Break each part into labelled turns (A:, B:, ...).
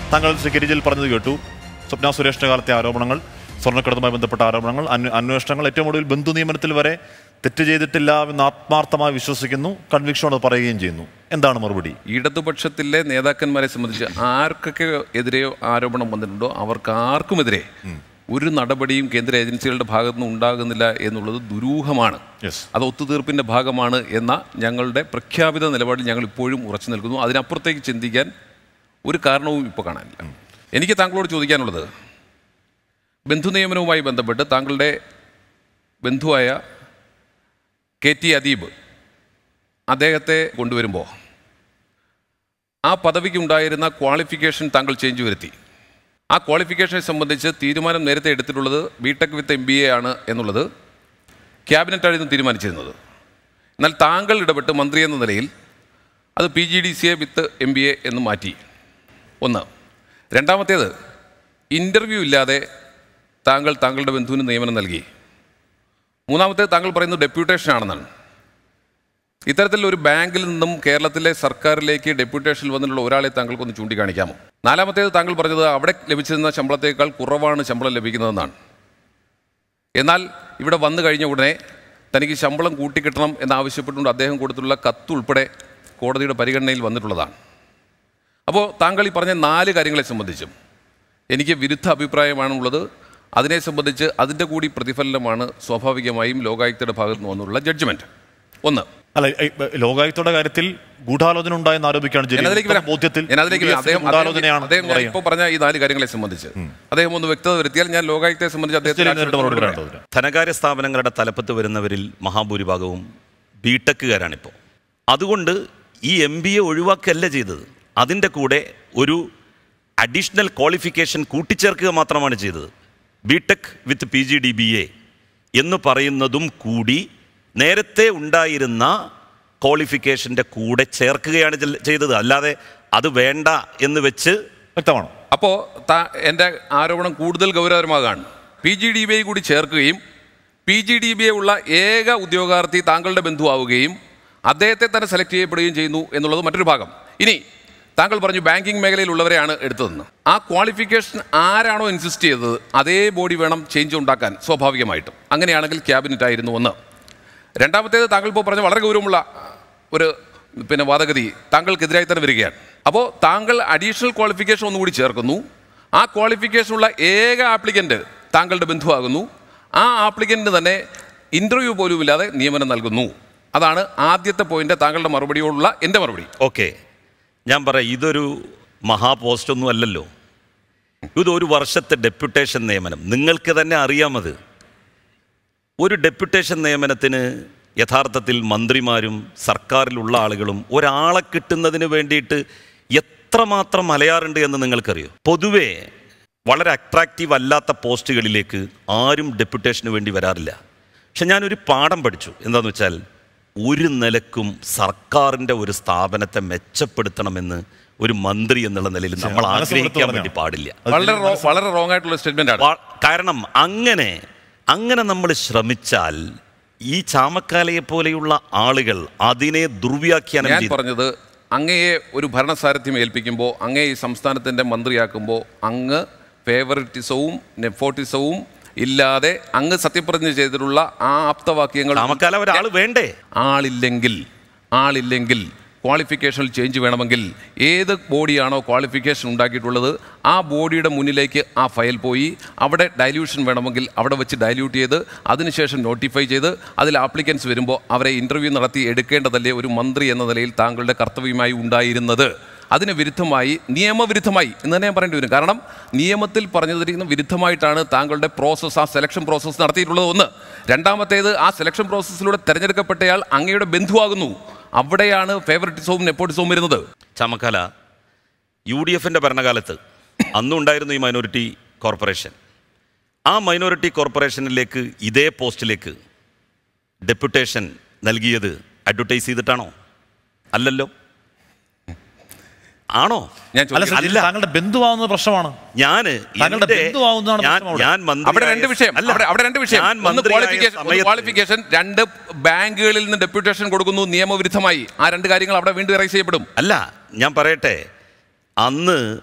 A: താങ്കൾ ശ്രീ ഗിരിജിൽ പറഞ്ഞത് കേട്ടു സ്വപ്ന സുരേഷിന്റെ കാലത്തെ ആരോപണങ്ങൾ സ്വർണ്ണക്കടത്തുമായി ബന്ധപ്പെട്ട ആരോപണങ്ങൾ അന്വ- അന്വേഷണങ്ങൾ ഏറ്റവും ഒടുവിൽ ബന്ധു നിയമനത്തിൽ വരെ തെറ്റ് ചെയ്തിട്ടില്ല എന്ന് ആത്മാർത്ഥമായി വിശ്വസിക്കുന്നു കൺവിക്ഷനോട് പറയുകയും ചെയ്യുന്നു എന്താണ് മറുപടി
B: ഇടതുപക്ഷത്തിലെ നേതാക്കന്മാരെ സംബന്ധിച്ച് ആർക്കൊക്കെ എതിരെയോ ആരോപണം വന്നിട്ടുണ്ടോ അവർക്ക് ആർക്കുമെതിരെ ഒരു നടപടിയും കേന്ദ്ര ഏജൻസികളുടെ ഭാഗത്തു നിന്ന് ഉണ്ടാകുന്നില്ല എന്നുള്ളത് ദുരൂഹമാണ്
A: യെസ്
B: അത് ഒത്തുതീർപ്പിന്റെ ഭാഗമാണ് എന്ന ഞങ്ങളുടെ പ്രഖ്യാപിത നിലപാടിൽ ഞങ്ങൾ ഇപ്പോഴും ഉറച്ചു നിൽക്കുന്നു അതിനപ്പുറത്തേക്ക് ചിന്തിക്കാൻ ഒരു കാരണവും ഇപ്പോൾ കാണാനില്ല എനിക്ക് താങ്കളോട് ചോദിക്കാനുള്ളത് ബന്ധു നിയമനവുമായി ബന്ധപ്പെട്ട് താങ്കളുടെ ബന്ധുവായ കെ ടി അദീബ് അദ്ദേഹത്തെ കൊണ്ടുവരുമ്പോൾ ആ പദവിക്ക് ഉണ്ടായിരുന്ന ക്വാളിഫിക്കേഷൻ താങ്കൾ ചേഞ്ച് വരുത്തി ആ ക്വാളിഫിക്കേഷനെ സംബന്ധിച്ച് തീരുമാനം നേരത്തെ എടുത്തിട്ടുള്ളത് BTech with M B A ആണ് എന്നുള്ളത് ക്യാബിനറ്റായിരുന്നു തീരുമാനിച്ചിരുന്നത് എന്നാൽ താങ്കൾ ഇടപെട്ട് മന്ത്രി എന്ന നിലയിൽ അത് P G D C A with M B A എന്ന് മാറ്റി ഒന്ന് രണ്ടാമത്തേത് ഇൻ്റർവ്യൂ ഇല്ലാതെ താങ്കൾ താങ്കളുടെ ബന്ധുവിന് നിയമനം നൽകി മൂന്നാമത്തേത് താങ്കൾ പറയുന്നത് ഡെപ്യൂട്ടേഷൻ ആണെന്നാണ് ഇത്തരത്തിൽ ഒരു ബാങ്കിൽ നിന്നും കേരളത്തിലെ സർക്കാരിലേക്ക് ഡെപ്യൂട്ടേഷനിൽ വന്നിട്ടുള്ള ഒരാളെ താങ്കൾക്കൊന്ന് ചൂണ്ടിക്കാണിക്കാമോ നാലാമത്തേത് താങ്കൾ പറഞ്ഞത് അവിടെ ലഭിച്ചിരുന്ന ശമ്പളത്തേക്കാൾ കുറവാണ് ശമ്പളം ലഭിക്കുന്നതെന്നാണ് എന്നാൽ ഇവിടെ വന്നു കഴിഞ്ഞ ഉടനെ തനിക്ക് ശമ്പളം കൂട്ടിക്കിട്ടണം എന്നാവശ്യപ്പെട്ടുകൊണ്ട് അദ്ദേഹം കൊടുത്തിട്ടുള്ള കത്തുൾപ്പെടെ കോടതിയുടെ പരിഗണനയിൽ വന്നിട്ടുള്ളതാണ് അപ്പോൾ താങ്കൾ ഈ പറഞ്ഞ നാല് കാര്യങ്ങളെ സംബന്ധിച്ചും എനിക്ക് വിരുദ്ധ അഭിപ്രായമാണുള്ളത് അതിനെ സംബന്ധിച്ച് അതിൻ്റെ കൂടി പ്രതിഫലനമാണ് സ്വാഭാവികമായും ലോകായുക്തയുടെ ഭാഗത്ത് നിന്ന് വന്നിട്ടുള്ള ജഡ്ജ്മെൻറ്റ് ഒന്ന്
A: അല്ല ഈ, ഈ, ലോകായുക്തയുടെ കാര്യത്തിൽ ഗൂഢാലോചന ഉണ്ടായെന്ന് ആരോപിക്കുകയാണ്
B: ഞാൻ അതിലേക്ക് വരാം.
A: ബോധ്യത്തിൽ
B: ഞാൻ അതിലേക്ക് വരാം. അദ്ദേഹം
A: ഗൂഢാലോചനയാണ്
B: അദ്ദേഹം ഞാൻ
A: പറയുക.
B: ഇപ്പോൾ പറഞ്ഞ ഈ നാല് കാര്യങ്ങളെ സംബന്ധിച്ച് അദ്ദേഹം ഒന്ന് വ്യക്തത വരുത്തിയാൽ ഞാൻ ലോകായുക്തയെ സംബന്ധിച്ച്
A: ക്രിസ്ത്യൻ നേരിട്ട് മറുപടി
B: അദ്ദേഹത്തിന്
A: പറയേണ്ടത് ഇതിന്.
C: ധനകാര്യ സ്ഥാപനങ്ങളുടെ തലപ്പത്ത് വരുന്നവരിൽ മഹാഭൂരിഭാഗവും ബിടെക്കുകാരാണിപ്പോൾ അതുകൊണ്ട് ഈ എം ബി എ ഒഴിവാക്കുകയല്ല ചെയ്തത് അതിൻ്റെ കൂടെ ഒരു അഡീഷണൽ ക്വാളിഫിക്കേഷൻ കൂട്ടിച്ചേർക്കുക മാത്രമാണ് ചെയ്തത് BTech with P G D B A എന്ന് പറയുന്നതും കൂടി നേരത്തെ ഉണ്ടായിരുന്ന ക്വാളിഫിക്കേഷൻ്റെ കൂടെ ചേർക്കുകയാണ് ചെൽ- ചെയ്തത് അല്ലാതെ അത് വേണ്ട എന്ന് വെച്ച്
A: വ്യക്തമാണ്
B: അപ്പോൾ എൻ്റെ ആരോപണം കൂടുതൽ ഗൗരവതരമാകാണ് P G D B I കൂടി ചേർക്കുകയും P G D B I ഉള്ള ഏക ഉദ്യോഗാർത്ഥി താങ്കളുടെ ബന്ധുവാവുകയും അദ്ദേഹത്തെ തന്നെ സെലക്ട് ചെയ്യപ്പെടുകയും ചെയ്യുന്നു എന്നുള്ളത് മറ്റൊരു ഭാഗം ഇനി താങ്കൾ പറഞ്ഞു ബാങ്കിങ് മേഖലയിലുള്ളവരെയാണ് എടുത്തതെന്ന് ആ ക്വാളിഫിക്കേഷൻ ആരാണോ ഇൻസിസ്റ്റ് ചെയ്തത് അതേ ബോഡി വേണം ചേഞ്ച് ഉണ്ടാക്കാൻ സ്വാഭാവികമായിട്ടും അങ്ങനെയാണെങ്കിൽ ക്യാബിനറ്റ് ആയിരുന്നു ഒന്ന് രണ്ടാമത്തേത് താങ്കൾ ഇപ്പോൾ പറഞ്ഞ വളരെ ഗൗരവമുള്ള ഒരു പിന്നെ വാദഗതി താങ്കൾക്കെതിരായി തന്നെ വരികയാണ് അപ്പോൾ താങ്കൾ അഡീഷണൽ ക്വാളിഫിക്കേഷൻ ഒന്നുകൂടി ചേർക്കുന്നു ആ ക്വാളിഫിക്കേഷനുള്ള ഏക ആപ്ലിക്കൻ്റ് താങ്കളുടെ ബന്ധുവാകുന്നു ആ ആപ്ലിക്കൻ്റ് തന്നെ ഇൻ്റർവ്യൂ പോലും ഇല്ലാതെ നിയമനം നൽകുന്നു അതാണ് ആദ്യത്തെ പോയിന്റ് താങ്കളുടെ മറുപടിയോടുള്ള എൻ്റെ മറുപടി
C: ഓക്കെ ഞാൻ പറയാം ഇതൊരു മഹാപോസ്റ്റൊന്നും അല്ലല്ലോ ഇതൊരു വർഷത്തെ ഡെപ്യൂട്ടേഷൻ നിയമനം നിങ്ങൾക്ക് തന്നെ അറിയാമത് ഒരു ഡെപ്യൂട്ടേഷൻ നിയമനത്തിന് യഥാർത്ഥത്തിൽ മന്ത്രിമാരും സർക്കാരിലുള്ള ആളുകളും ഒരാളെ കിട്ടുന്നതിന് വേണ്ടിയിട്ട് എത്രമാത്രം മലയാറുണ്ട് എന്ന് നിങ്ങൾക്കറിയോ പൊതുവേ വളരെ അട്രാക്റ്റീവ് അല്ലാത്ത പോസ്റ്റുകളിലേക്ക് ആരും ഡെപ്യൂട്ടേഷന് വേണ്ടി വരാറില്ല പക്ഷെ ഞാനൊരു പാഠം പഠിച്ചു എന്താണെന്ന് വെച്ചാൽ ഒരു നിലക്കും സർക്കാരിൻ്റെ ഒരു സ്ഥാപനത്തെ മെച്ചപ്പെടുത്തണമെന്ന് ഒരു മന്ത്രി എന്നുള്ള നിലയിൽ നമ്മൾ
A: മനസ്സ്
C: ആഗ്രഹിക്കാൻ
A: കൊടുത്ത്
C: വേണ്ടി പാടില്ല
A: അത്
B: വളരെ റോ- വളരെ റോങ് ആയിട്ടുള്ള സ്റ്റേറ്റ്മെന്റ് ആണ്
C: വാ- കാരണം അങ്ങനെ അങ്ങനെ നമ്മൾ ശ്രമിച്ചാൽ ഈ ചാമക്കാലയെ പോലെയുള്ള ആളുകൾ അതിനെ ദുർവ്യാഖ്യാനം
B: ഞാൻ
C: ചെയ്ത്
B: പറഞ്ഞത് അങ്ങയെ ഒരു ഭരണസാരഥ്യം ഏൽപ്പിക്കുമ്പോൾ അങ്ങയെ ഈ സംസ്ഥാനത്തിൻ്റെ മന്ത്രിയാക്കുമ്പോൾ അങ്ങ് ഫേവറിറ്റിസവും നെഫോട്ടിസവും ഇല്ലാതെ അങ്ങ് സത്യപ്രതിജ്ഞ ചെയ്തിട്ടുള്ള ആ ആപ്തവാക്യങ്ങൾ
C: ചാമക്കാല ഒരാൾ വേണ്ടേ
B: ആളില്ലെങ്കിൽ ആളില്ലെങ്കിൽ ക്വാളിഫിക്കേഷനിൽ ചേഞ്ച് വേണമെങ്കിൽ ഏത് ബോഡിയാണോ ക്വാളിഫിക്കേഷൻ ഉണ്ടാക്കിയിട്ടുള്ളത് ആ ബോഡിയുടെ മുന്നിലേക്ക് ആ ഫയൽ പോയി അവിടെ ഡൈല്യൂഷൻ വേണമെങ്കിൽ അവിടെ വെച്ച് ഡൈല്യൂട്ട് ചെയ്ത് അതിനുശേഷം നോട്ടിഫൈ ചെയ്ത് അതിൽ ആപ്ലിക്കൻസ് വരുമ്പോൾ അവരെ ഇൻ്റർവ്യൂ നടത്തി എടുക്കേണ്ടതല്ലേ ഒരു മന്ത്രി എന്ന നിലയിൽ താങ്കളുടെ കർത്തവ്യമായി ഉണ്ടായിരുന്നത് അതിന് വിരുദ്ധമായി നിയമവിരുദ്ധമായി എന്ന് തന്നെ ഞാൻ പറയേണ്ടി വരും കാരണം നിയമത്തിൽ പറഞ്ഞതിരിക്കുന്ന വിരുദ്ധമായിട്ടാണ് താങ്കളുടെ പ്രോസസ്സ് ആ സെലക്ഷൻ പ്രോസസ്സ് നടത്തിയിട്ടുള്ളത് ഒന്ന് രണ്ടാമത്തേത് ആ സെലക്ഷൻ പ്രോസസ്സിലൂടെ തിരഞ്ഞെടുക്കപ്പെട്ടയാൾ അങ്ങയുടെ ബന്ധുവാകുന്നു അവിടെയാണ് ഫേവറിറ്റിസവും നെപ്പോട്ടിസവും വരുന്നത്
C: ചാമക്കാല യു ഡി എഫിൻ്റെ ഭരണകാലത്ത് അന്നുണ്ടായിരുന്നു ഈ മൈനോറിറ്റി കോർപ്പറേഷൻ ആ മൈനോറിറ്റി കോർപ്പറേഷനിലേക്ക് ഇതേ പോസ്റ്റിലേക്ക് ഡെപ്യൂട്ടേഷൻ നൽകിയത് അഡ്വർടൈസ് ചെയ്തിട്ടാണോ അല്ലല്ലോ ആണോ
B: ഞാൻ
A: അല്ല
B: ചോദിക്കുന്നത്
A: സർ, ഇത് താങ്കളുടെ ബന്ധുവാകുന്ന പ്രശ്നമാണ്
C: ഞാന്
A: താങ്കളുടെ
C: എൻ്റെ-
A: ബന്ധുവാകുന്നതാണ്
C: ഞാൻ
A: പ്രശ്നം അവിടെ.
C: ഞാൻ മന്ത്രി
B: അവിടെ രണ്ട് വിഷയം അവിടെ അവിടെ രണ്ട് വിഷയം
C: ഞാൻ
B: ഒന്ന്
C: മന്ത്രിയായ
B: ക്വാളിഫിക്കേഷൻ ഒന്ന്
C: സമയത്ത്
B: ക്വാളിഫിക്കേഷൻ രണ്ട് ബാങ്കുകളിൽ നിന്ന് ഡെപ്യൂട്ടേഷൻ കൊടുക്കുന്നു നിയമവിരുദ്ധമായി ആ രണ്ട് കാര്യങ്ങൾ അവിടെ വീണ്ടും ഇറൈസ് ചെയ്യപ്പെടും
C: അല്ല ഞാൻ പറയട്ടെ അന്ന്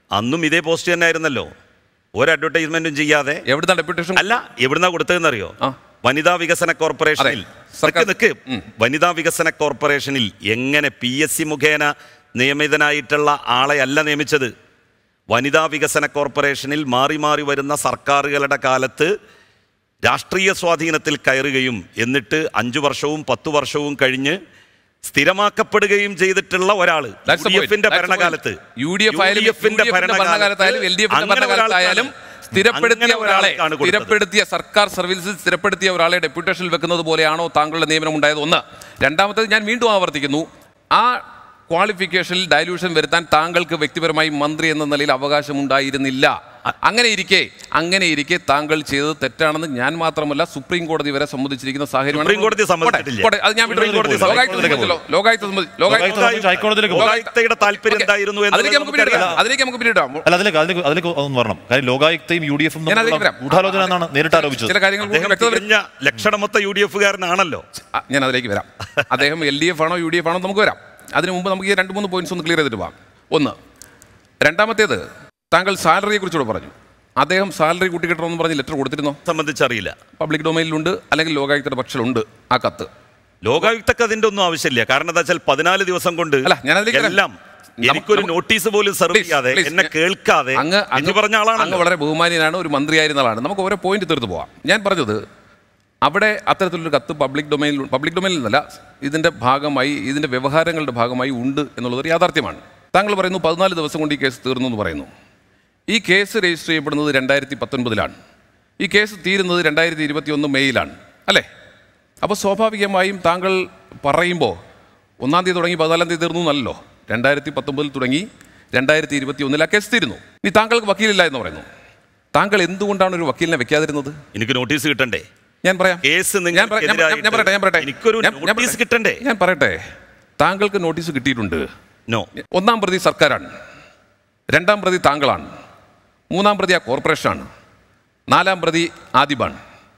C: അന്നും ഇതേ പോസ്റ്റ് തന്നെ ആയിരുന്നല്ലോ ഒരു അഡ്വർടൈസ്മെന്റും ചെയ്യാതെ
B: എവിടുന്ന ഡെപ്യൂട്ടേഷൻ
C: അല്ല എവിടുന്നാ കൊടുത്തതെന്നറിയോ
B: ആ.
C: വനിതാ വികസന കോർപ്പറേഷനിൽ
B: അതെ. സർക്കാർ-
C: നിക്ക് നിക്ക് വനിതാ വികസന കോർപ്പറേഷനിൽ എങ്ങനെ പി എസ് സി മുഖേന നിയമിതനായിട്ടുള്ള ആളെ അല്ല നിയമിച്ചത് വനിതാ വികസന കോർപ്പറേഷനിൽ മാറി മാറി വരുന്ന സർക്കാരുകളുടെ കാലത്ത് രാഷ്ട്രീയ സ്വാധീനത്തിൽ കയറുകയും എന്നിട്ട് അഞ്ചു വർഷവും പത്തു വർഷവും കഴിഞ്ഞ് സ്ഥിരമാക്കപ്പെടുകയും ചെയ്തിട്ടുള്ള ഒരാള്
B: That's the
C: U D
B: point.
C: എഫിന്റെ
B: That's the
C: ഭരണകാലത്ത്
B: point. യു ഡി എഫ് ആയാലും
C: യു ഡി എഫിന്റെ
B: യു ഡി എഫിന്റെ ഭരണകാലത്തായാലും എൽ ഡി എഫിന്റെ
C: അങ്ങനെ
B: ഭരണകാലത്തായാലും
C: ഒരാൾക്കാണ്
B: സ്ഥിരപ്പെടുത്തിയ
C: അങ്ങനെ
B: ഒരാളെ
C: ഒരാൾക്കാണ് കൊടുത്തത്.
B: സ്ഥിരപ്പെടുത്തിയ സർക്കാർ സർവീസിൽ സ്ഥിരപ്പെടുത്തിയ ഒരാളെ ഡെപ്യൂട്ടേഷനിൽ വെക്കുന്നത് പോലെയാണോ താങ്കളുടെ നിയമനം ഉണ്ടായത് ഒന്ന് രണ്ടാമത്തേത് ഞാൻ വീണ്ടും ആവർത്തിക്കുന്നു ആ ക്വാളിഫിക്കേഷനിൽ ഡയലൂഷൻ വരുത്താൻ താങ്കൾക്ക് വ്യക്തിപരമായി മന്ത്രി എന്ന നിലയിൽ അവകാശമുണ്ടായിരുന്നില്ല അങ്ങനെ ഇരിക്കെ അങ്ങനെ ഇരിക്കെ താങ്കൾ ചെയ്തത് തെറ്റാണെന്ന് ഞാൻ മാത്രമല്ല സുപ്രീം കോടതി വരെ സമ്മതിച്ചിരിക്കുന്ന സാഹചര്യമാണ്
C: സുപ്രീം കോടതി സമ്മതിച്ചിട്ടില്ല.
B: പോട്ടെ, അത് ഞാൻ വിട്ടു.
C: സുപ്രീം കോടതി
B: ലോകായുക്ത സമ്മതിച്ചല്ലോ. ലോകായുക്ത സമ്മതി- ലോകായുക്ത
A: ലോകായുക്ത ഹൈക്കോടതിയിലേക്ക് പോകും.
C: ലോകായുക്തയുടെ താല്പര്യം
B: ഓക്കേ.
C: എന്തായിരുന്നു എന്നുള്ളത്
B: അതിലേക്ക് നമുക്ക് പിന്നീട്
C: നമുക്കറിയാം.
B: വരാം. അതിലേക്ക് നമുക്ക് പിന്നീട് വരാം.
A: അല്ല അതിലേക്ക് അതിലേക്ക് അതിലേക്ക് ഒന്ന് വരണം കാര്യം ലോകായുക്തയും യു ഡി എഫും
B: ഞാൻ അതിലേക്ക് വരാം.
A: ഗൂഢാലോചന എന്നാണ് നേരിട്ട് ആരോപിച്ചത്
B: ചില കാര്യങ്ങൾ കൂടി
C: അദ്ദേഹം
B: വ്യക്തത
C: തികഞ്ഞ ലക്ഷണമൊത്ത യു ഡി എഫുകാരനാണല്ലോ
B: ആ, ഞാൻ അതിലേക്ക് വരാം അദ്ദേഹം എൽ ഡി എഫ് ആണോ യു ഡി എഫ് ആണോ നമുക്ക് വരാം അതിനു മുമ്പ് നമുക്ക് ഈ രണ്ട് മൂന്ന് പോയിന്റ്സ് ഒന്ന് ക്ലിയർ ചെയ്തിട്ട് പോവാം ഒന്ന് രണ്ടാമത്തേത് താങ്കൾ സാലറിയെ കുറിച്ചുകൂടെ പറഞ്ഞു അദ്ദേഹം സാലറി കൂട്ടിക്കിട്ടണമെന്ന് പറഞ്ഞ് ലെറ്റർ കൊടുത്തിരുന്നോ
C: സംബന്ധിച്ചറിയില്ല
B: പബ്ലിക് ഡൊമൈനിലുണ്ട് അല്ലെങ്കിൽ ലോകായുക്തയുടെ പക്ഷത്തിലുണ്ട് ആ കത്ത്
C: ലോകായുക്തക്ക് അതിന്റെ ഒന്നും ആവശ്യമില്ല കാരണം എന്താ വെച്ചാൽ പതിനാല് ദിവസം കൊണ്ട്
B: അല്ല, ഞാൻ അതിലേക്ക് വരാം.
C: എല്ലാം
B: നമ്മ-
C: എനിക്കൊരു
B: നമ്മ-
C: നോട്ടീസ് പോലും സെർവ്
B: Please,
C: ചെയ്യാതെ
B: please,
C: എന്നെ
B: ഞാൻ-
C: കേൾക്കാതെ
B: അങ്ങ്
C: എന്ന്
B: അങ്ങ്
C: പറഞ്ഞ
B: അങ്ങ്
C: ആളാണല്ലോ
B: വളരെ ബഹുമാനിയനാണ് ഒരു മന്ത്രിയായിരുന്ന ആളാണ് നമുക്ക് ഓരോ പോയിന്റ് തീർത്ത് പോവാം ഞാൻ പറഞ്ഞത് അവിടെ അത്തരത്തിലൊരു കത്ത് പബ്ലിക് ഡൊമൈനിൽ പബ്ലിക് ഡൊമൈനിൽ നിന്നല്ല ഇതിന്റെ ഭാഗമായി ഇതിന്റെ വ്യവഹാരങ്ങളുടെ ഭാഗമായി ഉണ്ട് എന്നുള്ളത് ഒരു യാഥാർത്ഥ്യമാണ് താങ്കൾ പറയുന്നു പതിനാല് ദിവസം കൊണ്ട് ഈ കേസ് തീർന്നു എന്ന് പറയുന്നു ഈ കേസ് രജിസ്റ്റർ ചെയ്യപ്പെടുന്നത് രണ്ടായിരത്തി പത്തൊൻപതിലാണ് ഈ കേസ് തീരുന്നത് രണ്ടായിരത്തി ഇരുപത്തി ഒന്ന് മെയ്യിലാണ് അല്ലേ അപ്പോൾ സ്വാഭാവികമായും താങ്കൾ പറയുമ്പോൾ ഒന്നാം തീയതി തുടങ്ങി പതിനാലാം തീയതി തീർന്നു എന്നല്ലോ രണ്ടായിരത്തി പത്തൊമ്പതിൽ തുടങ്ങി രണ്ടായിരത്തി ഇരുപത്തി ഒന്നിൽ ആ കേസ് തീരുന്നു ഇനി താങ്കൾക്ക് വക്കീലില്ല എന്ന് പറയുന്നു താങ്കൾ എന്തുകൊണ്ടാണ് ഒരു വക്കീലിനെ വെക്കാതിരുന്നത്
C: എനിക്ക് നോട്ടീസ് കിട്ടണ്ടേ
B: ഞാൻ പറയാം
C: കേസ്
B: ഞാൻ പറ- ഞാൻ പറ- ഞാൻ പറയട്ടെ ഞാൻ പറയട്ടെ
C: എനിക്കൊരു
B: ഞാൻ- ഞാൻ
C: നോട്ടീസ്
B: പറയട്ടെ.
C: കിട്ടണ്ടേ
B: ഞാൻ പറയട്ടെ താങ്കൾക്ക് നോട്ടീസ് കിട്ടിയിട്ടുണ്ട്
C: നോ
B: ഒന്നാം പ്രതി സർക്കാരാണ് രണ്ടാം പ്രതി താങ്കളാണ് മൂന്നാം പ്രതി ആ കോർപ്പറേഷനാണ് നാലാം പ്രതി ആദിബാണ്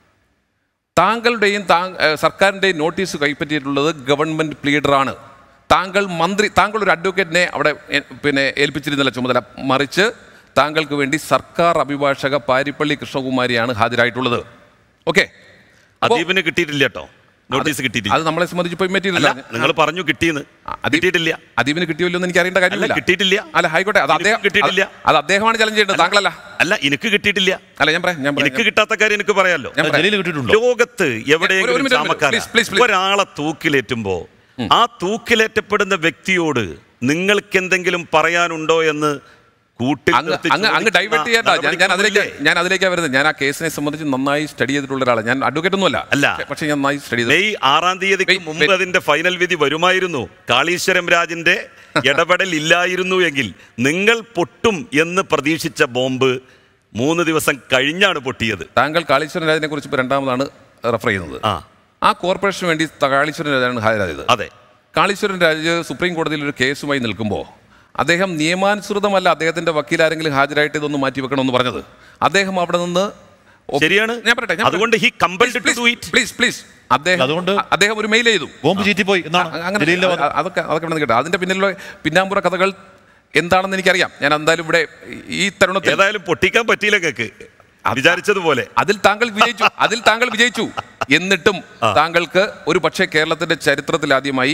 B: താങ്കളുടെയും താ ഏഹ് സർക്കാരിൻ്റെയും നോട്ടീസ് കൈപ്പറ്റിയിട്ടുള്ളത് ഗവൺമെൻറ് പ്ലീഡറാണ് താങ്കൾ മന്ത്രി താങ്കൾ ഒരു അഡ്വക്കേറ്റിനെ അവിടെ എ- പിന്നെ ഏൽപ്പിച്ചിരുന്നില്ല ചുമതല മറിച്ച് താങ്കൾക്ക് വേണ്ടി സർക്കാർ അഭിഭാഷക പാരിപ്പള്ളി കൃഷ്ണകുമാരിയാണ് ഹാജരായിട്ടുള്ളത് ഓക്കെ
C: അദീപിന് കിട്ടിയിട്ടില്ല കേട്ടോ നോട്ടീസ് കിട്ടിയിട്ടില്ല
B: അത് നമ്മളെ സംബന്ധിച്ച് ഇപ്പം
C: അല്ല
B: പറ്റിയിട്ടില്ല
C: നിങ്ങൾ പറഞ്ഞു കിട്ടിയെന്ന്
B: അദീപ്
C: കിട്ടിയിട്ടില്ല
B: അദീപിന് കിട്ടിയല്ലോ എന്ന് എനിക്ക് അറിയേണ്ട കാര്യമില്ല
C: കിട്ടിയിട്ടില്ല.
B: അല്ല ആയിക്കോട്ടെ അത്
C: എനിക്കും
B: അദ്ദേഹം
C: കിട്ടിയിട്ടില്ല.
B: അത് അത് അദ്ദേഹമാണ് ചലഞ്ച് ചെയ്യേണ്ടത് താങ്കളല്ല
C: അല്ല എനിക്ക് കിട്ടിയിട്ടില്ല
B: അല്ല ഞാൻ പറയാം ഞാൻ
C: എനിക്ക്
B: പറയാം
C: കിട്ടാത്ത കാര്യം എനിക്ക് പറയാലോ
B: ഞാൻ പറയാം.
A: ജലീൽ കിട്ടിയിട്ടുണ്ടോ
C: ലോകത്ത്
B: ഒരു- ഒരു
C: എവിടെയെങ്കിലും
B: minute, ഒരു minute.
C: ചാമക്കാര
B: Please, please, please.
C: ഒരാളെ തൂക്കിലേറ്റുമ്പോ ആ തൂക്കിലേറ്റപ്പെടുന്ന വ്യക്തിയോട് നിങ്ങൾക്ക് എന്തെങ്കിലും പറയാനുണ്ടോ എന്ന് കൂട്ടിൽ
B: അങ്ങ്
C: നിർത്തി
B: അങ്ങ് അങ്ങ്
C: ചോദിക്കുന്ന
B: ഡൈവേർട്ട് ചെയ്യണ്ട ഞാൻ ഞാൻ അതിലേക്ക്
C: നടപടിക്രമമില്ലേ?
B: ഞാൻ അതിലേക്കാണ് വരുന്നത് ഞാൻ ആ കേസിനെ സംബന്ധിച്ച് നന്നായി സ്റ്റഡി ചെയ്തിട്ടുള്ള ഒരാളാണ് ഞാൻ അഡ്വക്കേറ്റ് ഒന്നുമല്ല
C: അല്ല.
B: പക്ഷേ ഞാൻ നന്നായി സ്റ്റഡി ചെയ്തു
C: മെയ് ആറാം തീയതിക്ക്
B: Wait,
C: മുമ്പ്
B: wait.
C: അതിന്റെ ഫൈനൽ വിധി വരുമായിരുന്നു കാളീശ്വരം രാജിന്റെ ഇടപെടൽ ഇല്ലായിരുന്നു എങ്കിൽ നിങ്ങൾ പൊട്ടും എന്ന് പ്രതീക്ഷിച്ച ബോംബ് മൂന്ന് ദിവസം കഴിഞ്ഞാണ് പൊട്ടിയത്
B: താങ്കൾ കാളീശ്വരൻ രാജിനെ കുറിച്ച് ഇപ്പോൾ രണ്ടാമതാണ് റെഫർ ചെയ്യുന്നത്
C: ആ
B: ആ കോർപ്പറേഷന് വേണ്ടി ത- കാളീശ്വരൻ രാജാണ് ഹാജരായത്
C: അതെ
B: കാളീശ്വരൻ രാജ് സുപ്രീം കോടതിയിൽ ഒരു കേസുമായി നിൽക്കുമ്പോൾ അദ്ദേഹം നിയമാനുസൃതമല്ല അദ്ദേഹത്തിന്റെ വക്കീൽ ആരെങ്കിലും ഹാജരായിട്ട് ഇതൊന്ന് മാറ്റി വെക്കണമെന്ന് പറഞ്ഞത് അദ്ദേഹം അവിടെ നിന്ന് ഒപ്പ്-
C: ശരിയാണ്.
B: ഞാൻ പറയട്ടെ ഞാൻ
C: അതുകൊണ്ട് he compelled to do it.
B: Please please അദ്ദേഹം
A: അതുകൊണ്ട്
B: അദ്ദേഹം ഒരു മെയിൽ ചെയ്തു
A: ബോംബ് ചീറ്റിപ്പോയി എന്നാണ്
B: അ- അങ്ങനെ
A: ജലീലിന്റെ വാദം.
B: അ- അതൊക്കെ അതൊക്കെ വേണം കേട്ടോ അതിന്റെ പിന്നിലുള്ള പിന്നാമ്പുറ കഥകൾ എന്താണെന്ന് എനിക്കറിയാം ഞാൻ എന്തായാലും ഇവിടെ ഈ തരുണത്തിൽ
C: ഏതായാലും പൊട്ടിക്കാൻ പറ്റിയില്ല കേക്ക് വിചാരിച്ചതുപോലെ
B: അതിൽ താങ്കൾ വിജയിച്ചു അതിൽ താങ്കൾ വിജയിച്ചു എന്നിട്ടും താങ്കൾക്ക് ഒരു പക്ഷേ കേരളത്തിന്റെ ചരിത്രത്തിൽ ആദ്യമായി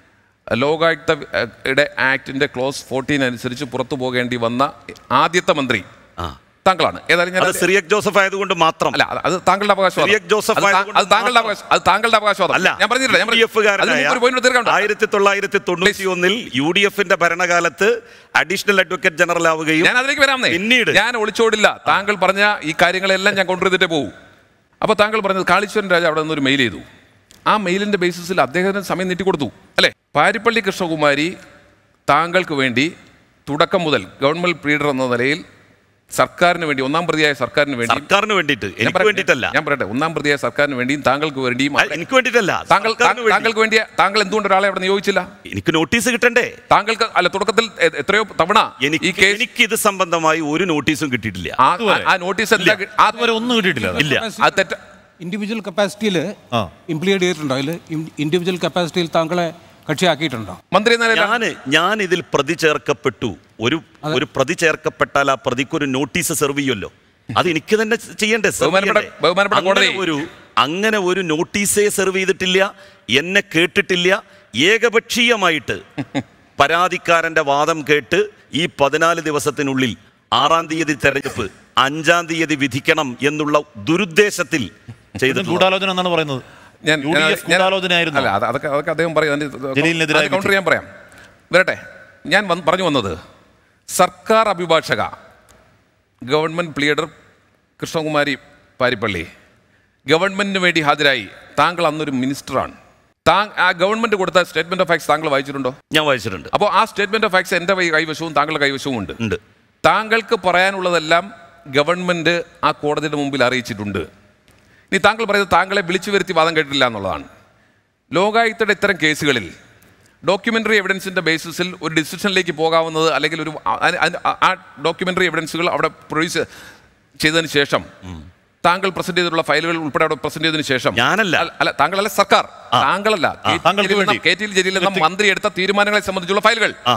B: ലോകായുക്തയുടെ ആക്ടിന്റെ ക്ലോസ് ഫോർട്ടീൻ അനുസരിച്ച് പുറത്തു പോകേണ്ടി വന്ന ആദ്യത്തെ മന്ത്രി
C: ആ
B: താങ്കളാണ് ഏതായാലും ഞാൻ
C: അത് സിറിയക് ജോസഫ് ആയതുകൊണ്ട് മാത്രം
B: അല്ല അത് അത് താങ്കളുടെ അവകാശവാദം
C: സിറിയക് ജോസഫ്
B: അത് താ-
C: ആയതുകൊണ്ട്
B: അത് താങ്കളുടെ
C: മാത്രം.
B: അവകാശം അത് താങ്കളുടെ അവകാശവാദം
C: അല്ല
B: ഞാൻ പറഞ്ഞില്ല ഞാൻ
C: യു ഡി എഫുകാരനായ
B: ഒരു പോയിന്റ് തീർക്കണ്ട
C: ആയിരത്തി തൊള്ളായിരത്തി തൊണ്ണൂറ്റി ഒന്നിൽ യു ഡി എഫിന്റെ ഭരണകാലത്ത് അഡീഷണൽ അഡ്വക്കേറ്റ് ജനറൽ ആവുകയും
B: ഞാൻ അതിലേക്ക് വരാമേ
C: പിന്നീട്
B: ഞാൻ ഒളിച്ചോടില്ല താങ്കൾ പറഞ്ഞ ഈ കാര്യങ്ങളെല്ലാം ഞാൻ കൊണ്ടുവന്നിട്ടേ പോകും അപ്പോൾ താങ്കൾ പറഞ്ഞത് കാളീശ്വരൻ രാജ അവിടെ നിന്നൊരു മെയിൽ ചെയ്തു ആ മെയിലിന്റെ ബേസിസിൽ അദ്ദേഹത്തിന് സമയം നീട്ടിക്കൊടുത്തു അല്ലേ പാരിപ്പള്ളി കൃഷ്ണകുമാരി താങ്കൾക്ക് വേണ്ടി തുടക്കം മുതൽ ഗവൺമെന്റ് പ്രീഡർ എന്ന നിലയിൽ സർക്കാരിന് വേണ്ടി ഒന്നാം പ്രതിയായ സർക്കാരിന് വേണ്ടി
C: സർക്കാരിന് വേണ്ടിയിട്ട്
B: ഞാൻ
C: എനിക്ക്
B: പറയട്ടെ,
C: വേണ്ടിയിട്ടല്ല
B: ഞാൻ പറയട്ടെ ഒന്നാം പ്രതിയായ സർക്കാരിന് വേണ്ടിയും താങ്കൾക്ക് വേണ്ടിയും
C: അല്ല, എനിക്ക് വേണ്ടിയിട്ടല്ല
B: താങ്കൾ
C: സർക്കാരിന് വേണ്ടി.
B: താങ്കൾക്ക് വേണ്ടി താങ്കൾ എന്തുകൊണ്ട് ഒരാളെ അവിടെ നിയോഗിച്ചില്ല
C: എനിക്ക് നോട്ടീസ് കിട്ടണ്ടേ
B: താങ്കൾക്ക് അല്ല തുടക്കത്തിൽ എ- എത്രയോ തവണ ഈ
C: എനിക്ക്
B: കേസ്
C: എനിക്ക് ഇത് സംബന്ധമായി ഒരു നോട്ടീസും കിട്ടിയിട്ടില്ല
B: ആ- ആ- ആ നോട്ടീസ് എന്താ കി- ആ-
A: അതുവരെ ഒന്നും കിട്ടിയിട്ടില്ല അത്.
C: ഇല്ല
B: അത് തെറ്റ
D: ഇൻഡിവിജ്വൽ കപ്പാസിറ്റിയിൽ
A: ആ.
D: ഇംപ്ലിയേറ്റ് ചെയ്തിട്ടുണ്ടോ അതിൽ ഇൻഡിവിജ്വൽ കപ്പാസിറ്റിയിൽ താങ്കളെ കക്ഷിയാക്കിയിട്ടുണ്ടോ
B: മന്ത്രി എന്ന നിലയിൽ
C: ഞാൻ ഞാൻ ഇതിൽ പ്രതി ചേർക്കപ്പെട്ടു ഒരു ഒരു പ്രതി ചേർക്കപ്പെട്ടാൽ ആ പ്രതിക്ക് ഒരു നോട്ടീസ് സെർവ് ചെയ്യുമല്ലോ അത് എനിക്ക് തന്നെ ചെയ്യണ്ടേ serve
B: ബഹുമാനപ്പെട്ട-
C: ചെയ്യണ്ടേ?
B: ബഹുമാനപ്പെട്ട
C: അങ്ങനെ
B: കോടതി.
C: ഒരു അങ്ങനെ ഒരു നോട്ടീസേ സെർവ് ചെയ്തിട്ടില്ല എന്നെ കേട്ടിട്ടില്ല ഏകപക്ഷീയമായിട്ട് പരാതിക്കാരന്റെ വാദം കേട്ട് ഈ പതിനാല് ദിവസത്തിനുള്ളിൽ ആറാം തീയതി തെരഞ്ഞെടുപ്പ് അഞ്ചാം തീയതി വിധിക്കണം എന്നുള്ള ദുരുദ്ദേശത്തിൽ
A: ഇത്
C: ചെയ്തിട്ടുള്ള
A: ഗൂഢാലോചന എന്നാണ് പറയുന്നത്
B: ഞാൻ
A: യു ഡി
B: ഞാൻ-
A: എഫ് ഗൂഢാലോചനയായിരുന്നു
B: അല്ല അത് അതൊക്കെ അതൊക്കെ അദ്ദേഹം പറയും
A: ജലീലിനെതിരായ
B: കൗണ്ടർ ചെയ്യാൻ പറയാം വരട്ടെ ഞാൻ വന്ന് പറഞ്ഞു വന്നത് സർക്കാർ അഭിഭാഷക ഗവൺമെന്റ് പ്ലീഡർ കൃഷ്ണകുമാരി പാരിപ്പള്ളി ഗവൺമെന്റിന് വേണ്ടി ഹാജരായി താങ്കൾ അന്നൊരു മിനിസ്റ്ററാണ് താ ആ ഗവൺമെന്റ് കൊടുത്ത സ്റ്റേറ്റ്മെന്റ് ഓഫ് ഫാക്സ് താങ്കൾ വായിച്ചിട്ടുണ്ടോ
C: ഞാൻ വായിച്ചിട്ടുണ്ട്
B: അപ്പോൾ ആ സ്റ്റേറ്റ്മെന്റ് ഓഫ് ഫാക്സ് എൻ്റെ കൈ- കൈവശവും താങ്കളുടെ കൈവശവും ഉണ്ട്
C: ഉണ്ട്
B: താങ്കൾക്ക് പറയാനുള്ളതെല്ലാം ഗവൺമെന്റ് ആ കോടതിയുടെ മുമ്പിൽ അറിയിച്ചിട്ടുണ്ട് ഇനി താങ്കൾ പറയുന്നത് താങ്കളെ വിളിച്ചു വരുത്തി വാദം കേട്ടില്ല എന്നുള്ളതാണ് ലോകായുക്തയുടെ ഇത്തരം കേസുകളിൽ ഡോക്യുമെന്ററി എവിഡൻസിന്റെ ബേസിസിൽ ഒരു ഡിസിഷനിലേക്ക് പോകാവുന്നത് അല്ലെങ്കിൽ ഒരു ആ- ആ- ആ- ആ ഡോക്യുമെന്ററി എവിഡൻസുകൾ അവിടെ പ്രൊഡ്യൂസ് ചെയ്തതിന് ശേഷം താങ്കൾ പ്രസന്റ് ചെയ്തിട്ടുള്ള ഫയലുകൾ ഉൾപ്പെടെ അവിടെ പ്രസന്റ് ചെയ്തതിന് ശേഷം
C: ഞാനല്ല.
B: അല്ല, അല്ല താങ്കളല്ല സർക്കാർ താങ്കളല്ല കെ ടി
A: താങ്കൾക്ക്
B: ജലീൽ എന്ന-
A: വേണ്ടി.
B: കെ ടി ജലീൽ എന്ന മന്ത്രി എടുത്ത തീരുമാനങ്ങളെ സംബന്ധിച്ചുള്ള ഫയലുകൾ
C: ആ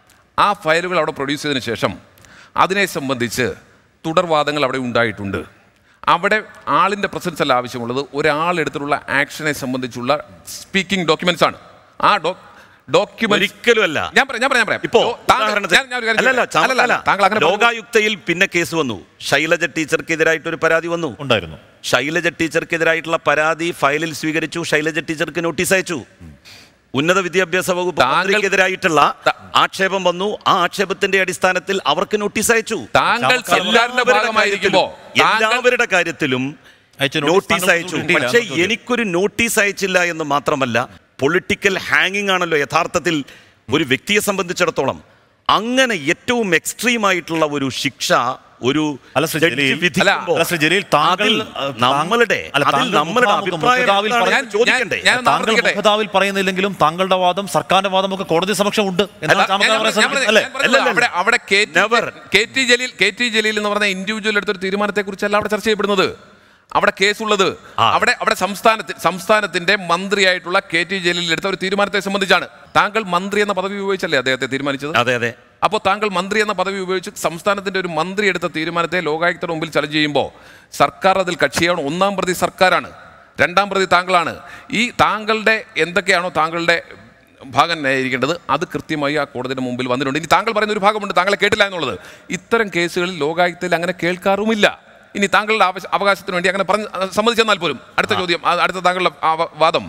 B: ആ ഫയലുകൾ അവിടെ പ്രൊഡ്യൂസ് ചെയ്തതിന് ശേഷം അതിനെ സംബന്ധിച്ച് തുടർവാദങ്ങൾ അവിടെ ഉണ്ടായിട്ടുണ്ട് അവിടെ ആളിൻ്റെ പ്രസൻസ് അല്ല ആവശ്യമുള്ളത് ഒരാൾ എടുത്തിട്ടുള്ള ആക്ഷനെ സംബന്ധിച്ചുള്ള സ്പീക്കിംഗ് ഡോക്യുമെന്റ്സ് ആണ് ആ ഡോക്യുമെന്റ്
C: ഒരിക്കലും അല്ല
B: ഞാൻ പറയാം ഞാൻ പറയാം ഞാൻ പറയാം
C: ഇപ്പോ
B: ഓ, താങ്കൾ-
C: ഉദാഹരണത്തിന്
B: ഞാൻ- ഞാൻ ഒരു കാര്യം
C: അല്ലല്ല,
B: ചോദിക്കാം. അല്ലല്ല,
C: അല്ല,
B: താങ്കൾ അങ്ങനെ പറഞ്ഞു.
C: ലോകായുക്തയിൽ പിന്നെ കേസ് വന്നു ശൈലജ ടീച്ചർക്കെതിരായിട്ട് ഒരു പരാതി വന്നു
A: ഉണ്ടായിരുന്നു
C: ശൈലജ ടീച്ചർക്കെതിരായിട്ടുള്ള പരാതി ഫയലിൽ സ്വീകരിച്ചു ശൈലജ ടീച്ചർക്ക് നോട്ടീസ് അയച്ചു ഉന്നത വിദ്യാഭ്യാസ വകുപ്പ്
B: താങ്കൾ-
C: മന്ത്രിക്കെതിരായിട്ടുള്ള
B: ത-
C: ആക്ഷേപം വന്നു ആ ആക്ഷേപത്തിന്റെ അടിസ്ഥാനത്തിൽ അവർക്ക് നോട്ടീസ് അയച്ചു
B: താങ്കൾ സർക്കാരിന്റെ
C: എല്ലാവരുടെ
B: ഭാഗമായിരിക്കുമ്പോ
C: കാര്യത്തിലും-
B: താങ്കൾ
C: എല്ലാവരുടെ കാര്യത്തിലും
A: അയച്ച നോട്ടീസ്
C: നോട്ടീസ്
A: താങ്കൾക്ക്
C: അയച്ചു
A: കിട്ടിയില്ല
C: പക്ഷേ
A: എന്നാണ് ചോദ്യം.
C: എനിക്കൊരു നോട്ടീസ് അയച്ചില്ല എന്ന് മാത്രമല്ല പൊളിറ്റിക്കൽ ഹാങ്ങിങ് ആണല്ലോ യഥാർത്ഥത്തിൽ ഒരു വ്യക്തിയെ സംബന്ധിച്ചിടത്തോളം അങ്ങനെ ഏറ്റവും എക്സ്ട്രീം ആയിട്ടുള്ള ഒരു ശിക്ഷ ഒരു
A: അല്ല, ശ്രീ
C: ജഡ്ജി
A: ജലീൽ,
C: വിധിക്കുമ്പോൾ
A: അല്ല, ശ്രീ ജലീൽ, താങ്കൾ,
C: അതിൽ
A: അഹ്,
C: നമ്മളുടെ
A: അല്ല,
C: അതിൽ
A: താങ്കൾ
C: നമ്മളുടെ
A: മുഖാമുഖം
C: അഭിപ്രായം
A: മുഖതാവിൽ
C: എന്താണെന്ന്
B: പറഞ്ഞ-
C: ചോദിക്കണ്ടേ
B: ഞാൻ- ഞാൻ-
A: താങ്കൾ
B: ആവർത്തിക്കട്ടെ.
A: മുഖതാവിൽ പറയുന്നില്ലെങ്കിലും താങ്കളുടെ വാദം സർക്കാരിന്റെ വാദം ഒക്കെ കോടതി സമക്ഷം ഉണ്ട് എന്നാണ്
B: അല്ല,
A: ചാമക്കാല
B: ഞാൻ-
A: പറയാൻ
B: ഞാൻ
A: ശ്രമിക്കുന്നത്.
B: പറഞ്ഞത്
A: അല്ലേ
B: ഞാൻ പറഞ്ഞത്
C: അല്ലല്ല.
B: അവിടെ അവിടെ K T
C: Never.
B: K T Jaleel K T Jaleel എന്ന് പറഞ്ഞ ഇൻഡിവിജ്വൽ എടുത്തൊരു തീരുമാനത്തെ കുറിച്ചല്ല അവിടെ ചർച്ച ചെയ്യപ്പെടുന്നത് അവിടെ കേസുള്ളത്
C: ആ.
B: അവിടെ അവിടെ സംസ്ഥാനത്തി സംസ്ഥാനത്തിന്റെ മന്ത്രിയായിട്ടുള്ള കെ ടി ജലീൽ എടുത്ത ഒരു തീരുമാനത്തെ സംബന്ധിച്ചാണ് താങ്കൾ മന്ത്രി എന്ന പദവി ഉപയോഗിച്ചല്ലേ അദ്ദേഹത്തെ തീരുമാനിച്ചത്
C: അതെ അതെ
B: അപ്പോൾ താങ്കൾ മന്ത്രി എന്ന പദവി ഉപയോഗിച്ച് സംസ്ഥാനത്തിന്റെ ഒരു മന്ത്രി എടുത്ത തീരുമാനത്തെ ലോകായുക്തയുടെ മുമ്പിൽ ചലഞ്ച് ചെയ്യുമ്പോൾ സർക്കാർ അതിൽ കക്ഷിയാണ് ഒന്നാം പ്രതി സർക്കാരാണ് രണ്ടാം പ്രതി താങ്കളാണ് ഈ താങ്കളുടെ എന്തൊക്കെയാണോ താങ്കളുടെ ഭാഗം ന്യായീകരിക്കേണ്ടത് അത് കൃത്യമായി ആ കോടതിയുടെ മുമ്പിൽ വന്നിട്ടുണ്ട് ഇനി താങ്കൾ പറയുന്ന ഒരു ഭാഗമുണ്ട് താങ്കളെ കേട്ടില്ല എന്നുള്ളത് ഇത്തരം കേസുകളിൽ ലോകായുക്തയിൽ അങ്ങനെ കേൾക്കാറുമില്ല ഇനി താങ്കളുടെ ആവശ്യ അവകാശത്തിന് വേണ്ടി അങ്ങനെ പറഞ്ഞ് സമ്മതിച്ചെന്നാൽ പോലും അടുത്ത ചോദ്യം ആ, അടുത്ത താങ്കളുടെ ആ വ- വാദം